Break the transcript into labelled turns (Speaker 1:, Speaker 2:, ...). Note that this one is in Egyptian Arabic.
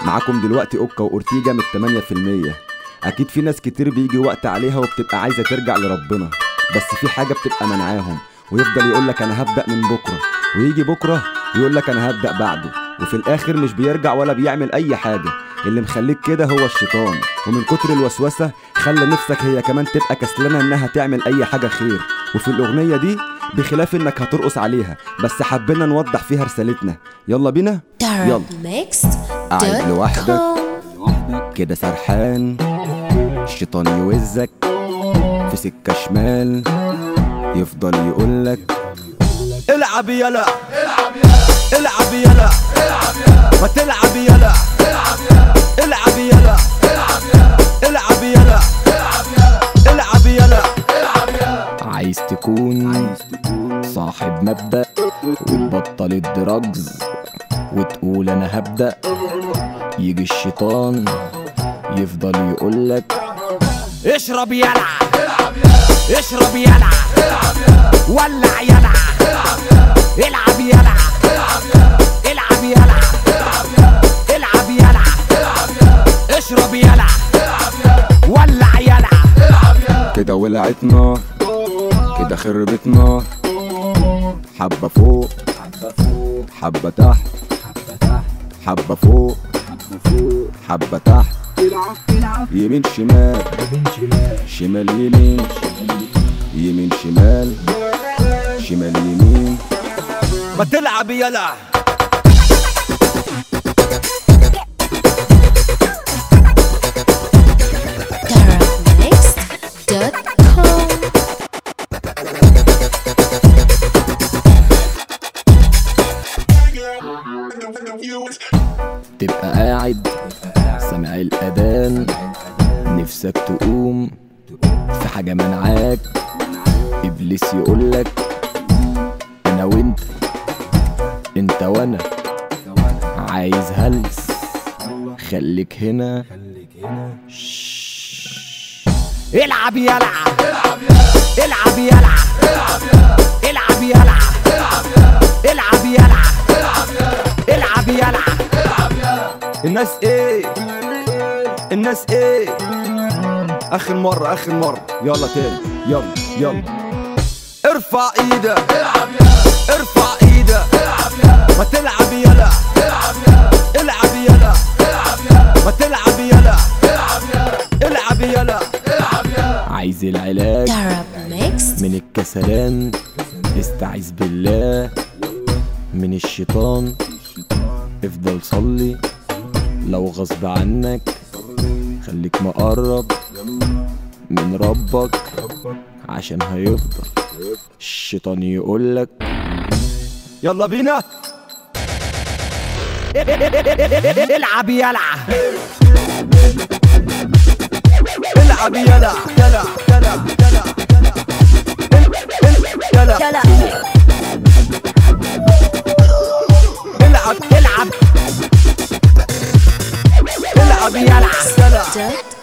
Speaker 1: معاكم دلوقتي اوكا واورتيجا من 8% اكيد في ناس كتير بيجي وقت عليها وبتبقى عايزه ترجع لربنا بس في حاجه بتبقى منعاهم ويفضل يقول لك انا هبدا من بكره ويجي بكره يقول لك انا هبدا بعده وفي الاخر مش بيرجع ولا بيعمل اي حاجه اللي مخليك كده هو الشيطان ومن كتر الوسوسه خلى نفسك هي كمان تبقى كسلانه انها تعمل اي حاجه خير وفي الاغنيه دي بخلاف انك هترقص عليها بس حبينا نوضح فيها رسالتنا يلا بينا يلا قاعد لوحدك كده سرحان الشيطان يوزك في سكة شمال يفضل يقولك العب يلا العب يلا ما تلعب يلا العب يلا العب يلا العب يلا عايز تكون صاحب مبدأ وتبطل الدراجز وتقول انا هبدأ يجي الشيطان يفضل يقولك اشرب يلا اشرب يلا ولع يلا العب يلا العب يلا العب يلا اشرب يلا ولع يلا كده ولعت نار كده خربت نار حبة فوق حبة تحت حبة فوق حبة تحت يمين شمال شمال يمين يمين شمال شمال يمين ما تلعب يلا
Speaker 2: Next.com
Speaker 1: تبقى قاعد سامع الأذان نفسك تقوم في حاجة منعاك إبليس يقولك أنا وأنت أنت وأنا عايز هلس خليك هنا شش. العب يلا العب يلا العب يلا العب يلا العب يلا الناس ايه الناس ايه اخر مرة اخر مرة يلا تاني يلا يلا ارفع ايدك ارفع ايدك ما تلعب يلا العب يلا ما تلعب يلا العب يلا عايز العلاج
Speaker 2: Arab Next
Speaker 1: من الكسلان استعيذ بالله من الشيطان افضل صلي لو غصب عنك خليك مقرب من ربك عشان هيفضل الشيطان يقولك يلا بينا العب يلا العب يلا يلا يلا يلا يلا يلا العب العب العب يلا يلا
Speaker 2: dot